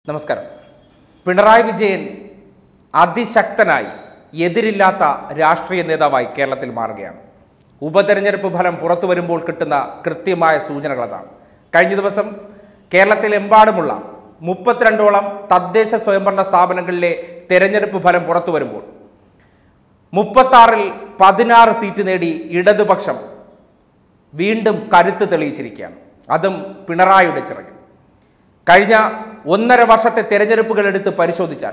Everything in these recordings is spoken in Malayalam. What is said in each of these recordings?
നമസ്കാരം പിണറായി വിജയൻ അതിശക്തനായി എതിരില്ലാത്ത രാഷ്ട്രീയ നേതാവായി കേരളത്തിൽ മാറുകയാണ് ഉപതെരഞ്ഞെടുപ്പ് ഫലം പുറത്തു വരുമ്പോൾ കിട്ടുന്ന കൃത്യമായ സൂചനകൾ അതാണ് കഴിഞ്ഞ ദിവസം കേരളത്തിലെമ്പാടുമുള്ള മുപ്പത്തിരണ്ടോളം തദ്ദേശ സ്വയംഭരണ സ്ഥാപനങ്ങളിലെ തെരഞ്ഞെടുപ്പ് ഫലം പുറത്തു വരുമ്പോൾ മുപ്പത്താറിൽ പതിനാറ് സീറ്റ് നേടി ഇടതുപക്ഷം വീണ്ടും കരുത്ത് തെളിയിച്ചിരിക്കുകയാണ് അതും പിണറായിയുടെ ചിറകിൽ കഴിഞ്ഞ ഒന്നര വർഷത്തെ തെരഞ്ഞെടുപ്പുകൾ എടുത്ത് പരിശോധിച്ചാൽ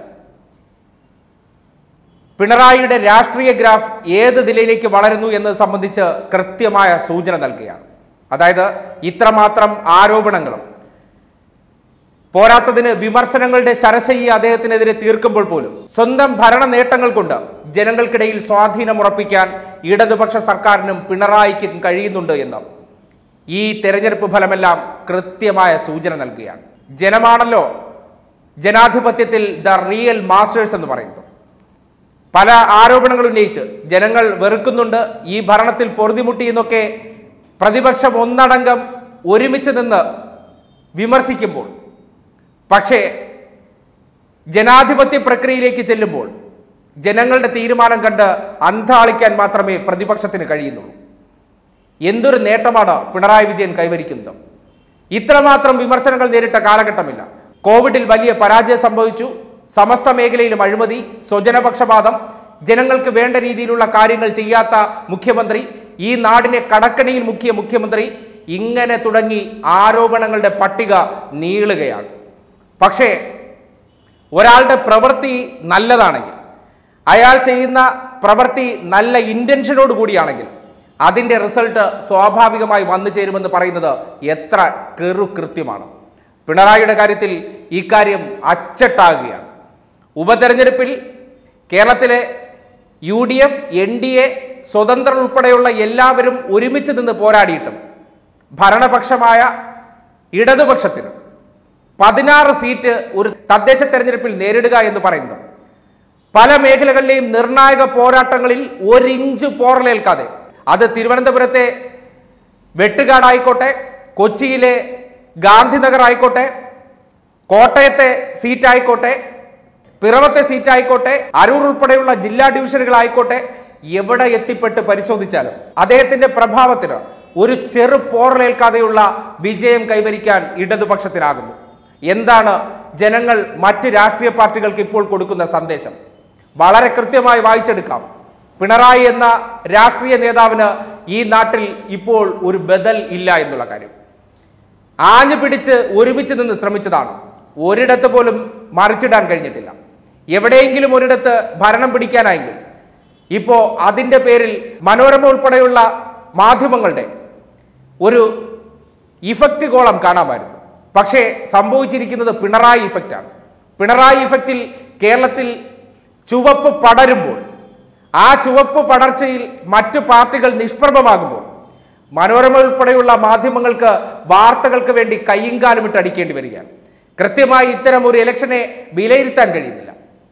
പിണറായിയുടെ രാഷ്ട്രീയ ഗ്രാഫ് ഏത് നിലയിലേക്ക് വളരുന്നു എന്നത് സംബന്ധിച്ച് കൃത്യമായ സൂചന നൽകുകയാണ് അതായത് ഇത്രമാത്രം ആരോപണങ്ങളും പോരാത്തതിന് വിമർശനങ്ങളുടെ ശരശയ്യ അദ്ദേഹത്തിനെതിരെ തീർക്കുമ്പോൾ പോലും സ്വന്തം ഭരണ നേട്ടങ്ങൾ കൊണ്ട് ജനങ്ങൾക്കിടയിൽ സ്വാധീനമുറപ്പിക്കാൻ ഇടതുപക്ഷ സർക്കാരിനും പിണറായിക്കും കഴിയുന്നുണ്ട് എന്ന് ഈ തെരഞ്ഞെടുപ്പ് ഫലമെല്ലാം കൃത്യമായ സൂചന നൽകുകയാണ് ജനമാണല്ലോ ജനാധിപത്യത്തിൽ ദ റിയൽ മാസ്റ്റേഴ്സ് എന്ന് പറയുന്നത് പല ആരോപണങ്ങൾ ഉന്നയിച്ച് ജനങ്ങൾ വെറുക്കുന്നുണ്ട് ഈ ഭരണത്തിൽ പൊറുതിമുട്ടി എന്നൊക്കെ പ്രതിപക്ഷം ഒന്നടങ്കം ഒരുമിച്ച് നിന്ന് വിമർശിക്കുമ്പോൾ പക്ഷേ ജനാധിപത്യ പ്രക്രിയയിലേക്ക് ചെല്ലുമ്പോൾ ജനങ്ങളുടെ തീരുമാനം കണ്ട് അന്താളിക്കാൻ മാത്രമേ പ്രതിപക്ഷത്തിന് കഴിയുന്നുള്ളൂ എന്തൊരു നേട്ടമാണ് പിണറായി വിജയൻ കൈവരിക്കുന്നത് ഇത്രമാത്രം വിമർശനങ്ങൾ നേരിട്ട കാലഘട്ടമില്ല കോവിഡിൽ വലിയ പരാജയം സംഭവിച്ചു സമസ്ത മേഖലയിലും അഴിമതി സ്വജനപക്ഷപാതം ജനങ്ങൾക്ക് വേണ്ട രീതിയിലുള്ള കാര്യങ്ങൾ ചെയ്യാത്ത മുഖ്യമന്ത്രി ഈ നാടിനെ കടക്കണിയിൽ മുക്കിയ മുഖ്യമന്ത്രി ഇങ്ങനെ തുടങ്ങി ആരോപണങ്ങളുടെ പട്ടിക നീളുകയാണ് പക്ഷേ ഒരാളുടെ പ്രവൃത്തി നല്ലതാണെങ്കിൽ അയാൾ ചെയ്യുന്ന പ്രവൃത്തി നല്ല ഇൻറ്റൻഷനോട് കൂടിയാണെങ്കിൽ അതിൻ്റെ റിസൾട്ട് സ്വാഭാവികമായി വന്നു ചേരുമെന്ന് പറയുന്നത് എത്ര കെറു കൃത്യമാണ് പിണറായിയുടെ കാര്യത്തിൽ ഇക്കാര്യം അച്ചട്ടാകുകയാണ് ഉപതെരഞ്ഞെടുപ്പിൽ കേരളത്തിലെ U D F N D A സ്വതന്ത്രർ ഉൾപ്പെടെയുള്ള എല്ലാവരും ഒരുമിച്ച് നിന്ന് പോരാടിയിട്ടും ഭരണപക്ഷമായ ഇടതുപക്ഷത്തിനും പതിനാറ് സീറ്റ് ഒരു തദ്ദേശ തെരഞ്ഞെടുപ്പിൽ നേരിടുക എന്ന് പറയുന്നത് പല മേഖലകളിലെയും നിർണായക പോരാട്ടങ്ങളിൽ ഒരിഞ്ച് പോറലേൽക്കാതെ അത് തിരുവനന്തപുരത്തെ വെട്ടുകാടായിക്കോട്ടെ കൊച്ചിയിലെ ഗാന്ധിനഗർ ആയിക്കോട്ടെ കോട്ടയത്തെ സീറ്റായിക്കോട്ടെ പിറവത്തെ സീറ്റായിക്കോട്ടെ അരൂർ ഉൾപ്പെടെയുള്ള ജില്ലാ ഡിവിഷനുകളായിക്കോട്ടെ എവിടെ എത്തിപ്പെട്ട് പരിശോധിച്ചാലും അദ്ദേഹത്തിന്റെ പ്രഭാവത്തിന് ഒരു ചെറു പോറലേൽക്കാതെയുള്ള വിജയം കൈവരിക്കാൻ ഇടതുപക്ഷത്തിനാകുന്നു എന്താണ് ജനങ്ങൾ മറ്റ് രാഷ്ട്രീയ പാർട്ടികൾക്ക് ഇപ്പോൾ കൊടുക്കുന്ന സന്ദേശം വളരെ കൃത്യമായി വായിച്ചെടുക്കാം പിണറായി എന്ന രാഷ്ട്രീയ നേതാവിന് ഈ നാട്ടിൽ ഇപ്പോൾ ഒരു ബദൽ ഇല്ല എന്നുള്ള കാര്യം ആഞ്ഞു പിടിച്ച് ഒരുമിച്ച് നിന്ന് ശ്രമിച്ചതാണ് ഒരിടത്ത് പോലും മറിച്ചിടാൻ കഴിഞ്ഞിട്ടില്ല എവിടെയെങ്കിലും ഒരിടത്ത് ഭരണം പിടിക്കാനായെങ്കിൽ ഇപ്പോൾ അതിൻ്റെ പേരിൽ മനോരമ ഉൾപ്പെടെയുള്ള മാധ്യമങ്ങളുടെ ഒരു ഇഫക്റ്റ് കോളം കാണാമായിരുന്നു പക്ഷേ സംഭവിച്ചിരിക്കുന്നത് പിണറായി ഇഫക്റ്റാണ് പിണറായി ഇഫക്റ്റിൽ കേരളത്തിൽ ചുവപ്പ് പടരുമ്പോൾ ആ ചുവപ്പ് പടർച്ചയിൽ മറ്റു പാർട്ടികൾ നിഷ്പ്രഭമാകുമ്പോൾ മനോരമ ഉൾപ്പെടെയുള്ള മാധ്യമങ്ങൾക്ക് വാർത്തകൾക്ക് വേണ്ടി കയ്യും കാലും ഇട്ട് അടിക്കേണ്ടി വരികയാണ് കൃത്യമായി ഇത്തരം ഒരു ഇലക്ഷനെ വിലയിരുത്താൻ കഴിയുന്നില്ല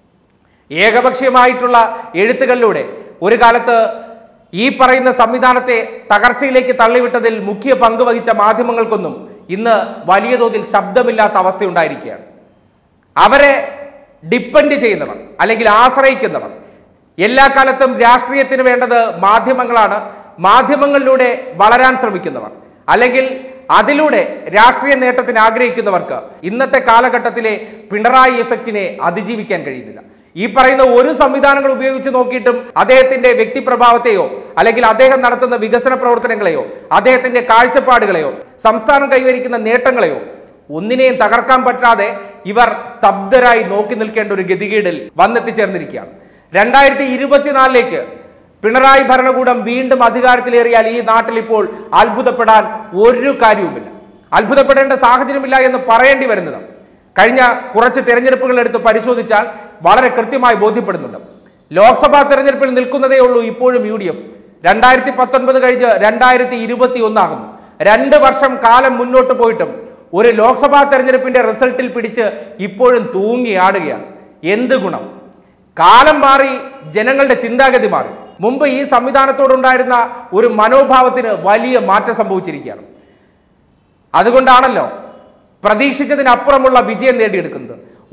ഏകപക്ഷീയമായിട്ടുള്ള എഴുത്തുകളിലൂടെ ഒരു കാലത്ത് ഈ പറയുന്ന സംവിധാനത്തെ തകർച്ചയിലേക്ക് തള്ളിവിട്ടതിൽ മുഖ്യ പങ്ക് വഹിച്ച മാധ്യമങ്ങൾക്കൊന്നും ഇന്ന് വലിയ തോതിൽ ശബ്ദമില്ലാത്ത അവസ്ഥയുണ്ടായിരിക്കുകയാണ് അവരെ ഡിപ്പെൻഡ് ചെയ്യുന്നവർ അല്ലെങ്കിൽ ആശ്രയിക്കുന്നവർ എല്ലാ കാലത്തും രാഷ്ട്രീയത്തിന് വേണ്ടത് മാധ്യമങ്ങളാണ് മാധ്യമങ്ങളിലൂടെ വളരാൻ ശ്രമിക്കുന്നവർ അല്ലെങ്കിൽ അതിലൂടെ രാഷ്ട്രീയ നേട്ടത്തിന് ആഗ്രഹിക്കുന്നവർക്ക് ഇന്നത്തെ കാലഘട്ടത്തിലെ പിണറായി എഫക്റ്റിനെ അതിജീവിക്കാൻ കഴിയുന്നില്ല ഈ പറയുന്ന ഒരു സംവിധാനങ്ങൾ ഉപയോഗിച്ച് നോക്കിയിട്ടും അദ്ദേഹത്തിന്റെ വ്യക്തിപ്രഭാവത്തെയോ അല്ലെങ്കിൽ അദ്ദേഹം നടത്തുന്ന വികസന പ്രവർത്തനങ്ങളെയോ അദ്ദേഹത്തിന്റെ കാഴ്ചപ്പാടുകളെയോ സംസ്ഥാനം കൈവരിക്കുന്ന നേട്ടങ്ങളെയോ ഒന്നിനെയും തകർക്കാൻ പറ്റാതെ ഇവർ സ്തബ്ധരായി നോക്കി നിൽക്കേണ്ട ഒരു ഗതികേടിൽ വന്നെത്തിച്ചേർന്നിരിക്കുകയാണ് രണ്ടായിരത്തി ഇരുപത്തിനാലിലേക്ക് പിണറായി ഭരണകൂടം വീണ്ടും അധികാരത്തിലേറിയാൽ ഈ നാട്ടിൽ ഇപ്പോൾ അത്ഭുതപ്പെടാൻ ഒരു കാര്യവുമില്ല അത്ഭുതപ്പെടേണ്ട സാഹചര്യമില്ല എന്ന് പറയേണ്ടി വരുന്നത് കഴിഞ്ഞ കുറച്ച് തെരഞ്ഞെടുപ്പുകൾ എടുത്ത് പരിശോധിച്ചാൽ വളരെ കൃത്യമായി ബോധ്യപ്പെടുന്നുണ്ട് ലോക്സഭാ തെരഞ്ഞെടുപ്പിൽ നിൽക്കുന്നതേ ഉള്ളൂ ഇപ്പോഴും യു ഡി എഫ് രണ്ടായിരത്തി പത്തൊൻപത് കഴിഞ്ഞ് രണ്ടായിരത്തി ഇരുപത്തി ഒന്നാകുന്നു രണ്ട് വർഷം കാലം മുന്നോട്ട് പോയിട്ടും ഒരു ലോക്സഭാ തെരഞ്ഞെടുപ്പിന്റെ റിസൾട്ടിൽ പിടിച്ച് ഇപ്പോഴും തൂങ്ങിയാടുകയാണ് എന്ത് ഗുണം കാലം മാറി ജനങ്ങളുടെ ചിന്താഗതി മാറി മുമ്പ് ഈ സംവിധാനത്തോടുണ്ടായിരുന്ന ഒരു മനോഭാവത്തിന് വലിയ മാറ്റം സംഭവിച്ചിരിക്കുകയാണ് അതുകൊണ്ടാണല്ലോ പ്രതീക്ഷിച്ചതിനപ്പുറമുള്ള വിജയം നേടിയെടുക്കുന്നത്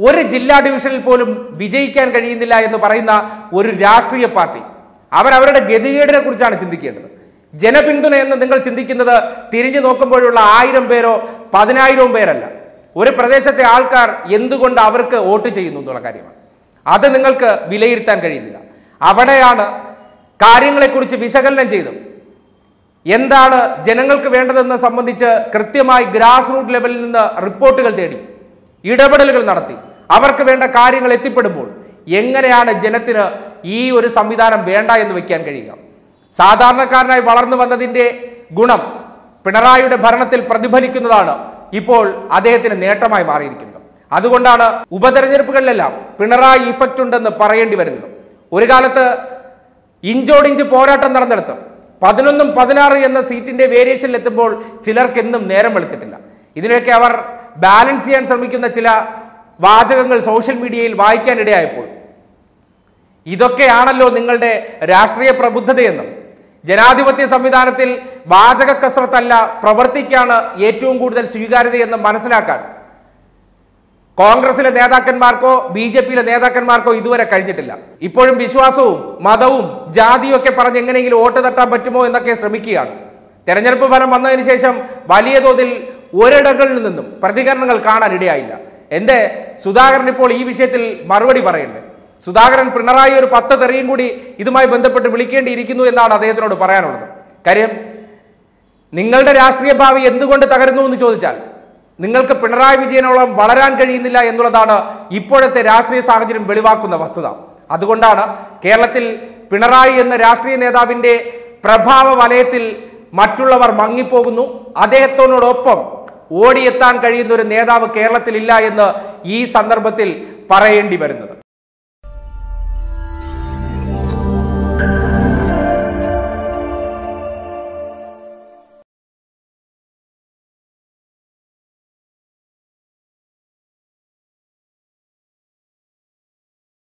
ഒരു ജില്ലാ ഡിവിഷനിൽ പോലും വിജയിക്കാൻ കഴിയുന്നില്ല എന്ന് പറയുന്ന ഒരു രാഷ്ട്രീയ പാർട്ടി അവരവരുടെ ഗതികേടിനെ കുറിച്ചാണ് ചിന്തിക്കേണ്ടത് ജനപിന്തുണ എന്ന് നിങ്ങൾ ചിന്തിക്കുന്നത് തിരിഞ്ഞു നോക്കുമ്പോഴുള്ള ആയിരം പേരോ പതിനായിരവും പേരല്ല ഒരു പ്രദേശത്തെ ആൾക്കാർ എന്തുകൊണ്ട് അവർക്ക് വോട്ട് ചെയ്യുന്നു എന്നുള്ള കാര്യമാണ് അത് നിങ്ങൾക്ക് വിലയിരുത്താൻ കഴിയുന്നില്ല അവിടെയാണ് കാര്യങ്ങളെക്കുറിച്ച് വിശകലനം ചെയ്തും എന്താണ് ജനങ്ങൾക്ക് വേണ്ടതെന്ന് സംബന്ധിച്ച് കൃത്യമായി ഗ്രാസ് റൂട്ട് ലെവലിൽ നിന്ന് റിപ്പോർട്ടുകൾ തേടി ഇടപെടലുകൾ നടത്തി അവർക്ക് വേണ്ട കാര്യങ്ങൾ എത്തിപ്പെടുമ്പോൾ എങ്ങനെയാണ് ജനത്തിന് ഈ ഒരു സംവിധാനം വേണ്ട എന്ന് വെക്കാൻ കഴിയുക സാധാരണക്കാരനായി വളർന്നു വന്നതിൻ്റെ ഗുണം പിണറായിയുടെ ഭരണത്തിൽ പ്രതിഫലിക്കുന്നതാണ് ഇപ്പോൾ അദ്ദേഹത്തിന് നേട്ടമായി മാറിയിരിക്കുന്നത് അതുകൊണ്ടാണ് ഉപതെരഞ്ഞെടുപ്പുകളിലെല്ലാം പിണറായി ഇഫക്റ്റ് ഉണ്ടെന്ന് പറയേണ്ടി വരുന്നത് ഒരു കാലത്ത് ഇഞ്ചോടിഞ്ച് പോരാട്ടം നടന്നെടുത്ത് പതിനൊന്നും പതിനാറ് എന്ന സീറ്റിന്റെ വേരിയേഷനിൽ എത്തുമ്പോൾ ചിലർക്ക് എന്നും നേരം വെളുത്തിട്ടില്ല ഇതിനൊക്കെ അവർ ബാലൻസ് ചെയ്യാൻ ശ്രമിക്കുന്ന ചില വാചകങ്ങൾ സോഷ്യൽ മീഡിയയിൽ വായിക്കാനിടയായപ്പോൾ ഇതൊക്കെയാണല്ലോ നിങ്ങളുടെ രാഷ്ട്രീയ പ്രബുദ്ധതയെന്നും ജനാധിപത്യ സംവിധാനത്തിൽ വാചക കസരത്തല്ല പ്രവർത്തിക്കാണ് ഏറ്റവും കൂടുതൽ സ്വീകാര്യതയെന്ന് മനസ്സിലാക്കാൻ കോൺഗ്രസിലെ നേതാക്കന്മാർക്കോ ബി ജെ പിയിലെ നേതാക്കന്മാർക്കോ ഇതുവരെ കഴിഞ്ഞിട്ടില്ല ഇപ്പോഴും വിശ്വാസവും മതവും ജാതിയും ഒക്കെ പറഞ്ഞ് എങ്ങനെയെങ്കിലും വോട്ട് തട്ടാൻ പറ്റുമോ എന്നൊക്കെ ശ്രമിക്കുകയാണ് തെരഞ്ഞെടുപ്പ് ഫലം വന്നതിന് ശേഷം വലിയ തോതിൽ ഒരിടങ്ങളിൽ നിന്നും പ്രതികരണങ്ങൾ കാണാൻ ഇടയായില്ല എന്റെ സുധാകരൻ ഇപ്പോൾ ഈ വിഷയത്തിൽ മറുപടി പറയുന്നുണ്ട് സുധാകരൻ പിണറായി ഒരു പത്ത് തെറിയും കൂടി ഇതുമായി ബന്ധപ്പെട്ട് വിളിക്കേണ്ടിയിരിക്കുന്നു എന്നാണ് അദ്ദേഹത്തിനോട് പറയാനുള്ളത് കാര്യം നിങ്ങളുടെ രാഷ്ട്രീയ ഭാവി എന്തുകൊണ്ട് തകരുന്നു എന്ന് ചോദിച്ചാൽ നിങ്ങൾക്ക് പിണറായി വിജയനോളം വളരാൻ കഴിയുന്നില്ല എന്നുള്ളതാണ് ഇപ്പോഴത്തെ രാഷ്ട്രീയ സാഹചര്യം വെളിവാക്കുന്ന വസ്തുത അതുകൊണ്ടാണ് കേരളത്തിൽ പിണറായി എന്ന രാഷ്ട്രീയ നേതാവിന്റെ പ്രഭാവ വലയത്തിൽ മറ്റുള്ളവർ മങ്ങിപ്പോകുന്നു അദ്ദേഹത്തോടൊപ്പം ഓടിയെത്താൻ കഴിയുന്ന ഒരു നേതാവ് കേരളത്തിൽ ഇല്ല എന്ന് ഈ സന്ദർഭത്തിൽ പറയേണ്ടി വരുന്നത്